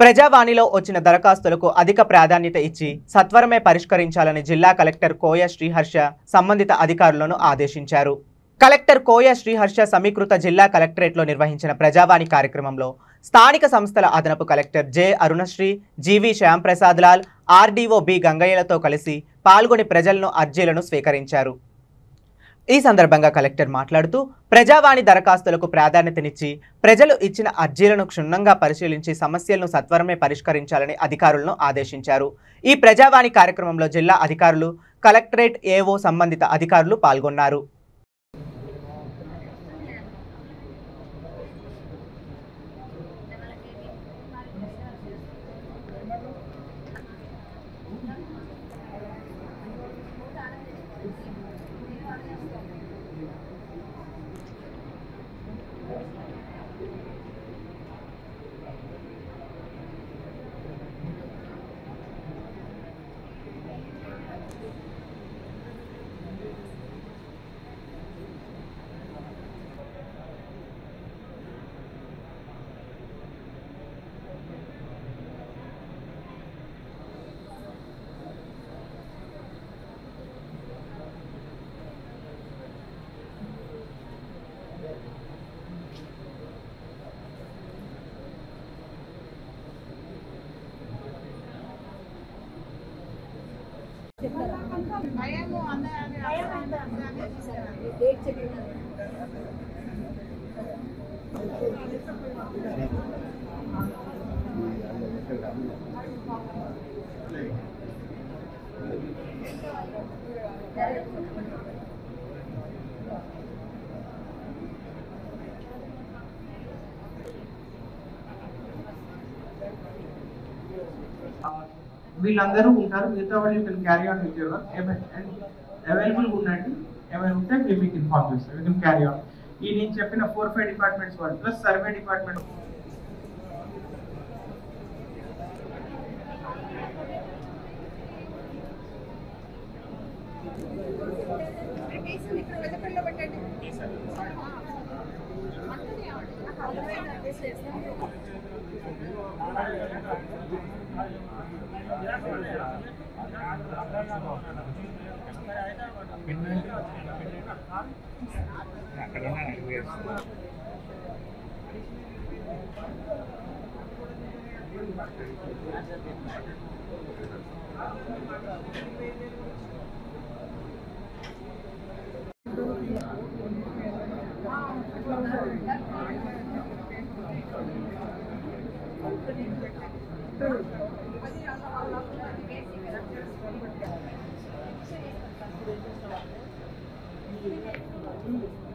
ప్రజావాణిలో వచ్చిన దరఖాస్తులకు అధిక ప్రాధాన్యత ఇచ్చి సత్వరమే పరిష్కరించాలని జిల్లా కలెక్టర్ కోయ శ్రీహర్ష సంబంధిత అధికారులను ఆదేశించారు కలెక్టర్ కోయ శ్రీహర్ష సమీకృత జిల్లా కలెక్టరేట్లో నిర్వహించిన ప్రజావాణి కార్యక్రమంలో స్థానిక సంస్థల అదనపు collector J Arunasri G V Shyam Prasad Lal RDO B గంగయ్యలతో కలిసి పాల్గొని ప్రజలను అర్జీలను స్వీకరించారు ఈ సందర్భంగా కలెక్టర్ మాట్లాడుతూ ప్రజావాణి దరఖాస్తులకు ప్రాధాన్యతనిచ్చి ప్రజలు ఇచ్చిన అర్జీలను క్షుణ్ణంగా పరిశీలించి సమస్యలను సత్వరమే పరిష్కరించాలని అధికారులను ఆదేశించారు ఈ ప్రజావాణి కార్యక్రమంలో జిల్లా అధికారులు కలెక్టరేట్ ఏఓ సంబంధిత అధికారులు పాల్గొన్నారు వీళ్ళందరూ ఉంటారు మిగతా వాళ్ళు you can carry on with your and available ఉండండి ఏమైనా ఉంటే మేము మీకు ఇన్ఫార్మ్ చేస్తాం యూ కెన్ క్యారీ ఆన్ ఈ నేను చెప్పిన ఫోర్ ఫైవ్ డిపార్ట్మెంట్స్ వాళ్ళు plus survey department Thank you.